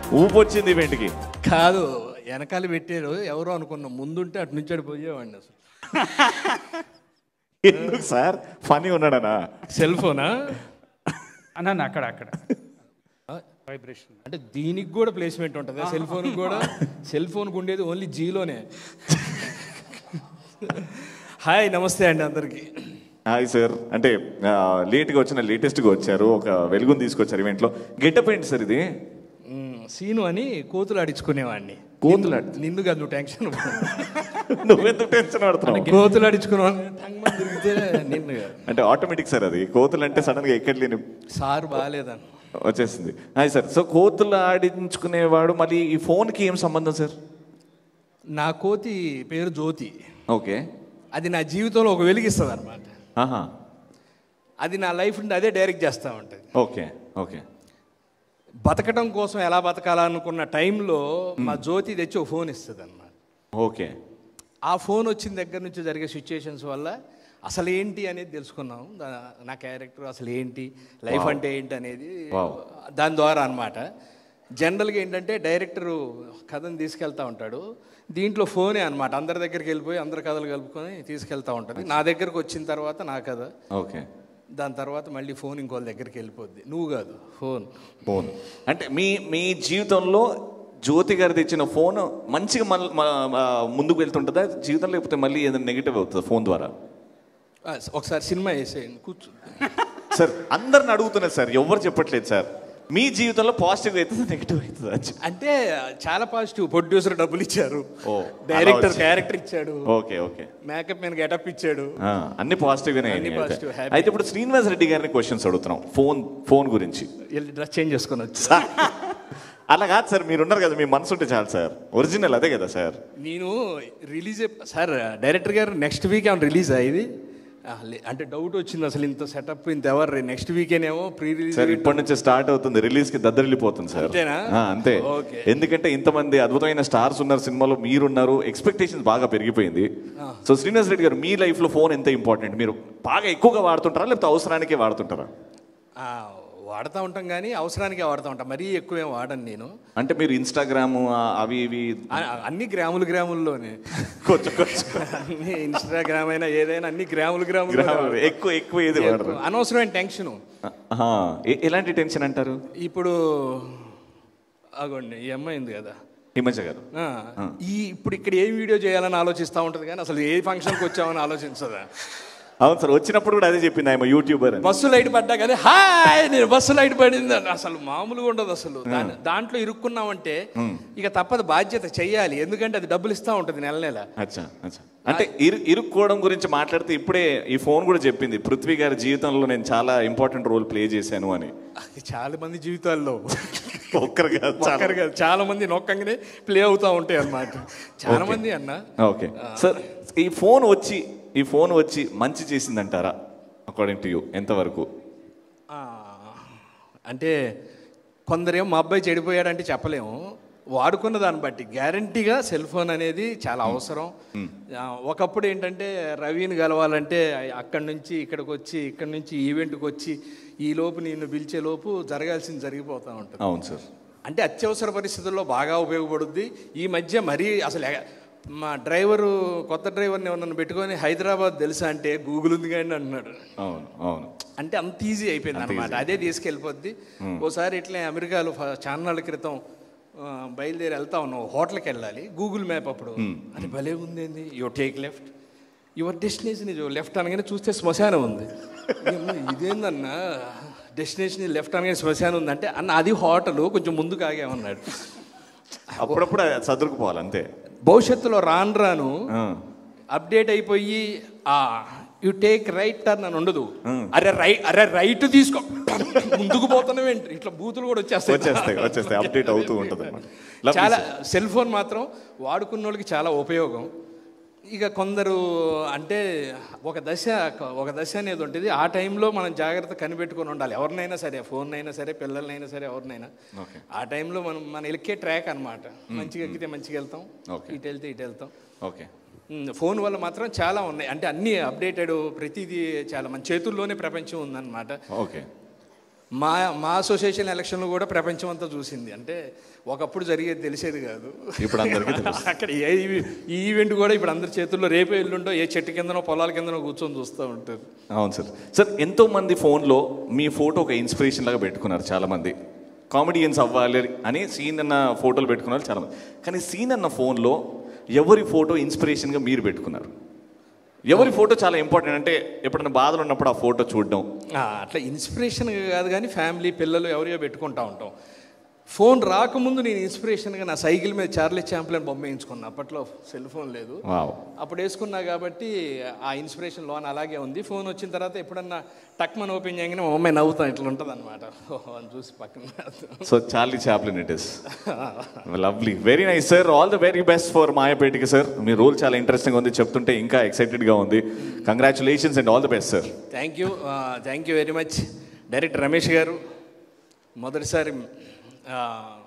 ఊపు వచ్చింది ఈవెంట్కి కాదు వెనకాల పెట్టారు ఎవరో అనుకున్నాం ముందుంటే అటు నుంచి అటు పోయేవాడిని అసలు ఎందుకు సార్ ఫనీ ఉన్నాడనా సెల్ ఫోనా అన్న అక్కడ అక్కడ వైబ్రేషన్ అంటే దీనికి కూడా ప్లేస్మెంట్ ఉంటుంది సెల్ ఫోన్ కూడా సెల్ ఫోన్కి ఉండేది ఓన్లీ జీలోనే హాయ్ నమస్తే అండి అందరికీ హాయ్ సార్ అంటే ఆ, లేట్గా వచ్చిన లేటెస్ట్గా వచ్చారు ఒక వెలుగుని తీసుకొచ్చారు ఈవెంట్లో గెటప్ ఏంటి సార్ ఇది మ్, సీను అని కోతులు ఆడించుకునేవాడిని కోతులు నిన్ను కాదు నువ్వు టెన్షన్ నువ్వెందుకు టెన్షన్ పడుతున్నావు కోతులు ఆడించుకునేవాడిని టంగ్మని తిరిగితే నిన్ను కాదు అంటే ఆటోమేటిక్ సార్ అది కోతులు అంటే సడన్ గా ఎక్కడ లేని సార్ బాగాలేదని వచ్చేసింది హాయ్ సార్ సో కోతులు ఆడించుకునేవాడు మళ్ళీ ఈ ఫోన్కి ఏం సంబంధం సార్ నా కోతి పేరు జ్యోతి ఓకే అది నా జీవితంలో ఒక వెలిగిస్తుంది అనమాట ఆహా అది నా లైఫ్ నుండి అదే డైరెక్ట్ చేస్తూ ఉంటుంది ఓకే ఓకే బతకడం కోసం ఎలా బతకాలనుకున్న టైంలో మా జ్యోతి తెచ్చి ఒక ఫోన్ ఇస్తుంది అనమాట ఓకే ఆ ఫోన్ వచ్చిన దగ్గర నుంచి జరిగే సిచ్యుయేషన్స్ వల్ల అసలు ఏంటి అనేది తెలుసుకున్నాం దా- నా క్యారెక్టర్ అసలు ఏంటి లైఫ్ అంటే ఏంటి అనేది Wow. దాని ద్వారా అనమాట జనరల్గా ఏంటంటే డైరెక్టరు కథను తీసుకెళ్తా ఉంటాడు దీంట్లో ఫోనే అనమాట అందరి దగ్గరికి వెళ్ళిపోయి అందరి కథలు కలుపుకొని తీసుకెళ్తా ఉంటుంది నా దగ్గరకు వచ్చిన తర్వాత నా కథ ఓకే దాని తర్వాత మళ్ళీ ఫోన్ ఇంకోళ్ళ దగ్గరికి వెళ్ళిపోద్ది నువ్వు కాదు ఫోన్ ఫోన్ అంటే మీ మీ జీవితంలో జ్యోతి గారు తెచ్చిన ఫోన్ మంచిగా మళ్ళీ ముందుకు వెళ్తుంటుందా జీవితం లేకపోతే మళ్ళీ ఏదైనా నెగిటివ్ అవుతుందా ఫోన్ ద్వారా ఆ, ఒకసారి సినిమా వేసేయండి కూర్చో సార్ అందరిని అడుగుతున్నారు సార్ ఎవరు చెప్పట్లేదు సార్ మీ జీవితంలో పాజిటివ్ అవుతుందా నెగిటివ్ అవుతుందా అని చెప్పి. అంటే చాలా పాజిటివ్ ప్రొడ్యూసర్ డబ్బులు ఇచ్చారు ఓ, డైరెక్టర్ అలా వచ్చి- క్యారెక్టర్ ఇచ్చాడు ఓకే ఓకే మేకప్ మీద గెటప్ ఇచ్చాడు ఆ, అన్ని పాజిటివ్ గానే అన్ని అయినాయి అయితే. positive, happy. అయితే ఇప్పుడు శ్రీనివాస్ రెడ్డి గారిని క్వశ్చన్స్ అడుగుతున్నాం ఫోన్ ఫోన్ గురించి వెళ్ళి డ్రెస్ చేంజ్ చేసుకొని వచ్చి అలా కాదు సార్ మీరు ఉన్నారు కదా మీ మనసు ఉంటే చాలు సార్ ఒరిజినల్ అదే కదా సార్ నేను రిలీజ్ సార్ డైరెక్టర్ గారు నెక్స్ట్ వీక్ ఏమైనా రిలీజ్ అయ్యింది అంటే డౌట్ వచ్చింది అసలు ఇంత సెటప్ ఇంత ఎవరు నెక్స్ట్ వీకేనేమో ప్రీ రిలీజ్ సార్ ఇప్పటి నుంచి స్టార్ట్ అవుతుంది రిలీజ్ కి దద్దరిల్లిపోతుంది సార్ అంతేనా? ఆ, అంతే ఓకే. ఎందుకంటే ఇంతమంది అద్భుతమైన స్టార్స్ ఉన్నారు సినిమాలో మీరున్నారు ఎక్స్పెక్టేషన్స్ బాగా పెరిగిపోయింది సో శ్రీనివాస్ రెడ్డి గారు మీ లైఫ్ లో ఫోన్ ఎంత ఇంపార్టెంట్ మీరు బాగా ఎక్కువగా వాడుతుంటారా లేకపోతే అవసరానికే వాడుతుంటారా వాడుతూ ఉంటాం కానీ అవసరానికే వాడుతూ ఉంటాం మరీ ఎక్కువేం వాడను నేను అంటే మీరు ఇన్స్టాగ్రామ్ అవి ఇవి ఆ- అన్ని గ్రాములు గ్రాముల్లోనే కొంచెం కొంచెం అన్ని ఇన్స్టాగ్రామ్ అయినా ఏదైనా అన్ని గ్రాములు గ్రాములు గ్రాములు ఎక్కువ ఎక్కువ ఏది వాడరు అనవసరమైన టెన్షను ఆహా. ఎ- ఎలాంటి టెన్షన్ అంటారు ఇప్పుడు అగోండి ఈ అమ్మాయి ఉంది కదా హిమజ గారు ఆ, ఈ ఇప్పుడు ఇక్కడ ఏం వీడియో చేయాలని ఆలోచిస్తూ ఉంటుంది కానీ అసలు ఏ ఫంక్షన్కి వచ్చామని ఆలోచించదా అవును సార్ వచ్చినప్పుడు కూడా అదే చెప్పింది ఆయన యూట్యూబర్ అని బస్సు లైట్ పడ్డా కానీ హాయ్ నేను బస్సు లైట్ పడింది అని అసలు మామూలుగా ఉండదు అసలు దాని- దాంట్లో ఇరుక్కున్నామంటే ఇక తప్పదు బాధ్యత చెయ్యాలి ఎందుకంటే అది డబ్బులు ఇస్తూ ఉంటుంది నెల నెల అచ్చా అచ్చా అంటే ఇరు ఇరుక్కోవడం గురించి మాట్లాడితే ఇప్పుడే ఈ ఫోన్ కూడా చెప్పింది పృథ్వీ గారి జీవితంలో నేను చాలా ఇంపార్టెంట్ రోల్ ప్లే చేశాను అని అది చాలా మంది జీవితాల్లో ఒక్కరు కాదు చాలా. ఒక్కరు కాదు, చాలా మంది నొక్కంగానే ప్లే అవుతూ ఉంటాయి అన్నమాట చాలా మంది అన్న ఓకే సార్ ఈ ఫోన్ వచ్చి ఈ ఫోన్ వచ్చి మంచి చేసిందంటారా అకార్డింగ్ టు యూ ఎంతవరకు ఆ, అంటే కొందరేమో మా అబ్బాయి చెడిపోయాడంటే చెప్పలేము వాడుకున్న దాన్ని బట్టి గ్యారంటీగా సెల్ ఫోన్ అనేది చాలా అవసరం ఆ, ఒకప్పుడు ఏంటంటే రవిని కలవాలంటే అక్కడి నుంచి ఇక్కడికి వచ్చి ఇక్కడి నుంచి ఈవెంట్కి వచ్చి ఈ లోపు నిన్ను పిలిచే లోపు జరగాల్సింది జరిగిపోతూ ఉంటుంది అవును సార్ అంటే అత్యవసర పరిస్థితుల్లో బాగా ఉపయోగపడుద్ది ఈ మధ్య మరీ అసలు ఎ- మా డ్రైవరు కొత్త డ్రైవర్ని ఎవరన్నా పెట్టుకొని హైదరాబాద్ తెలుసా అంటే గూగుల్ ఉంది కానీ అంటున్నాడు అవును అవును అంటే అంత ఈజీ అయిపోయింది అనమాట అదే తీసుకెళ్ళిపోద్ది ఓసారి ఇట్లే అమెరికాలో ఫ- చాలా నాళ్ళ క్రితం ఆ, బయలుదేరి వెళ్తా ఉన్నాం హోటల్కి వెళ్ళాలి గూగుల్ మ్యాప్ అప్పుడు అది భలే ఉంది your take left your destination ఇది లెఫ్ట్ అనగానే చూస్తే శ్మశానం ఉంది ఏమ్మా, ఇదేందన్నా డెస్టినేషన్ లెఫ్ట్ అనగానే శ్మశానం ఉంది అంటే అన్న అది హోటల్ కొంచెం ముందుకు ఆగామన్నాడు అప్పుడప్పుడు అది సదురుకుపోవాలి అంతే భవిష్యత్తులో రాను రాను ఆ. అప్డేట్ అయిపోయి ఆ యు టేక్ రైట్ టర్న్ అని ఉండదు అరే రైట్ అరే రైట్ తీసుకో ముందుకు పోతున్నావేంటి ఇట్లా బూతులు కూడా వచ్చేస్తాయి వచ్చేస్తాయి వచ్చేస్తాయి అప్డేట్ అవుతూ ఉంటుంది అన్నమాట చాలా సెల్ ఫోన్ మాత్రం వాడుకున్న వాళ్ళకి చాలా ఉపయోగం ఇక కొందరు అంటే ఒక దశ ఒక దశ అనేది ఉంటుంది ఆ టైంలో మనం జాగ్రత్త కనిపెట్టుకొని ఉండాలి ఎవరినైనా సరే ఫోన్ అయినా సరే పిల్లలనైనా సరే ఎవరినైనా Okay. ఆ టైంలో మనం మన ఎక్కే ట్రాక్ అన్నమాట మంచిగా ఎక్కితే మంచిగా వెళ్తాం Okay. ఇటు వెళ్తే ఇటు వెళ్తాం ఓకే ఉమ్, ఫోన్ వల్ల మాత్రం చాలా ఉన్నాయి అంటే అన్ని అప్డేటెడ్ ప్రతిదీ చాలా మన చేతుల్లోనే ప్రపంచం ఉందన్నమాట ఓకే మా మా అసోసియేషన్ ఎలక్షన్లు కూడా ప్రపంచం అంతా చూసింది అంటే ఒకప్పుడు జరిగేది తెలిసేది కాదు ఇప్పుడు అందరికీ తెలుసు అక్కడ ఏ ఈవె- ఈ ఈవెంట్ కూడా ఇప్పుడు అందరి చేతుల్లో రేపే ఎల్లుండో ఏ చెట్టు కిందనో పొలాల కిందనో కూర్చొని చూస్తూ ఉంటారు అవును సార్ సార్ ఎంతో మంది ఫోన్లో మీ ఫోటో ఒక ఇన్స్పిరేషన్ లాగా పెట్టుకున్నారు చాలా మంది కామెడియన్స్ అవ్వాలి అని సీన్ అన్న ఫోటోలు పెట్టుకున్నారు చాలా మంది కానీ సీన్ అన్న ఫోన్లో ఎవరి ఫోటో ఇన్స్పిరేషన్గా మీరు పెట్టుకున్నారు ఎవరి ఫోటో చాలా ఇంపార్టెంట్ అంటే ఎప్పుడైనా బాధలు ఉన్నప్పుడు ఆ ఫోటో చూడడం ఆ, అట్లా ఇన్స్పిరేషన్ కాదు కానీ ఫ్యామిలీ పిల్లలు ఎవరియో పెట్టుకుంటా ఉంటాం ఫోన్ రాకముందు నేను ఇన్స్పిరేషన్గా నా సైకిల్ మీద చార్లీ ఛాంప్లన్ బొమ్మ వేయించుకున్నా అప్పట్లో సెల్ ఫోన్ లేదు వావ్ అప్పుడు వేసుకున్నా కాబట్టి ఆ ఇన్స్పిరేషన్ లోన్ అలాగే ఉంది ఫోన్ వచ్చిన తర్వాత ఎప్పుడన్నా టక్ మన ఓపెన్ చేయగానే మా అమ్మాయి నవ్వుతాం ఇట్లా ఉంటుంది అనమాట అని చూసి పక్కన so Charlie Chaplin it is lovely very nice sir all the very best for మాయపేటికి సార్ మీ రోల్ చాలా ఇంట్రెస్టింగ్ ఉంది చెప్తుంటే ఇంకా ఎక్సైటెడ్గా ఉంది congratulations and all the best sir thank you thank you very much director Ramesh గారు మొదటిసారి ఆ,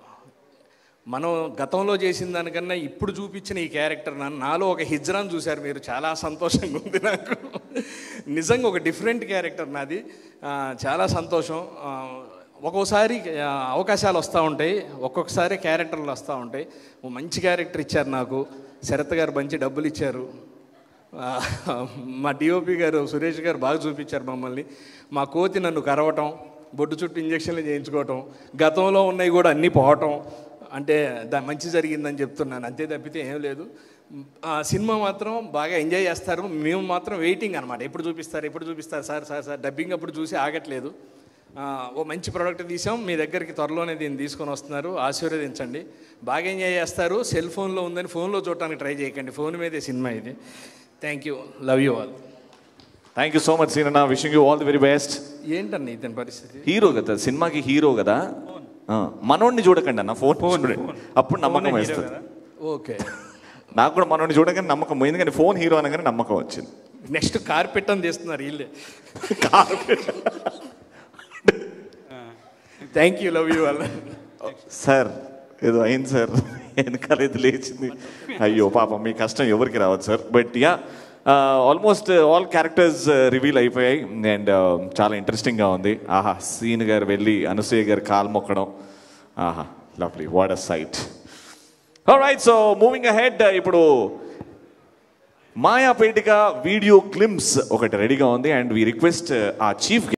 మనం గతంలో చేసిన దానికన్నా ఇప్పుడు చూపించిన ఈ క్యారెక్టర్ నన్ను నాలో ఒక హిజ్రాన్ చూశారు మీరు చాలా సంతోషంగా ఉంది నాకు నిజంగా ఒక డిఫరెంట్ క్యారెక్టర్ నాది ఆ, చాలా సంతోషం ఆ, ఒక్కోసారి ఆ, అవకాశాలు వస్తూ ఉంటాయి ఒక్కొక్కసారి క్యారెక్టర్లు వస్తూ ఉంటాయి ఓ మంచి క్యారెక్టర్ ఇచ్చారు నాకు శరత్ గారు మంచి డబ్బులు ఇచ్చారు ఆ, మా డిఓపి గారు సురేష్ గారు బాగా చూపించారు మమ్మల్ని మా కోతి నన్ను కరవటం బొడ్డు చుట్టూ ఇంజక్షన్లు చేయించుకోవటం గతంలో ఉన్నవి కూడా అన్నీ పోవటం అంటే దా మంచి జరిగిందని చెప్తున్నాను అంతే తప్పితే ఏం లేదు ఆ సినిమా మాత్రం బాగా ఎంజాయ్ చేస్తారు మేము మాత్రం వెయిటింగ్ అనమాట ఎప్పుడు చూపిస్తారు ఎప్పుడు చూపిస్తారు సార్ సార్ సార్ డబ్బింగ్ అప్పుడు చూసి ఆగట్లేదు ఆ, ఓ మంచి ప్రోడక్ట్ తీసాం మీ దగ్గరికి త్వరలోనే దీన్ని తీసుకొని వస్తున్నారు ఆశీర్వదించండి బాగా ఎంజాయ్ చేస్తారు సెల్ ఫోన్లో ఉందని ఫోన్లో చూడటానికి ట్రై చేయకండి ఫోన్ మీదే సినిమా ఇది thank you love you all thank you so much scene అన్న wishing you all the very best ఏంటన్న ఇతని పరిస్థితి హీరో కదా సినిమాకి హీరో కదా ఆ, మనోడిని చూడకండి అన్న ఫోన్ చూడండి అప్పుడు నమ్మకం వేస్తుంది ఓకే నాకు కూడా మనోడిని చూడగానే నమ్మకం పోయింది కానీ ఫోన్ హీరో అనగానే నమ్మకం వచ్చింది నెక్స్ట్ కార్పెట్ అని తీస్తున్నారు వీళ్ళే థ్యాంక్ యూ లవ్ యూ వాళ్ళ సార్ ఏదో అయింది సార్ వెనకాల ఇది లేచింది అయ్యో పాపం మీ కష్టం ఎవరికి రావద్దు sir but yeah almost all characters reveal అయిపోయాయి అండ్ చాలా ఇంట్రెస్టింగ్గా ఉంది ఆహా సీన్ గారు వెళ్ళి అనసూయ గారు కాలు మొక్కడం ఆహా lovely what a sight right so moving ahead ఇప్పుడు మాయాపేటిక వీడియో క్లిమ్స్ ఒకటి రెడీగా ఉంది and we request a chief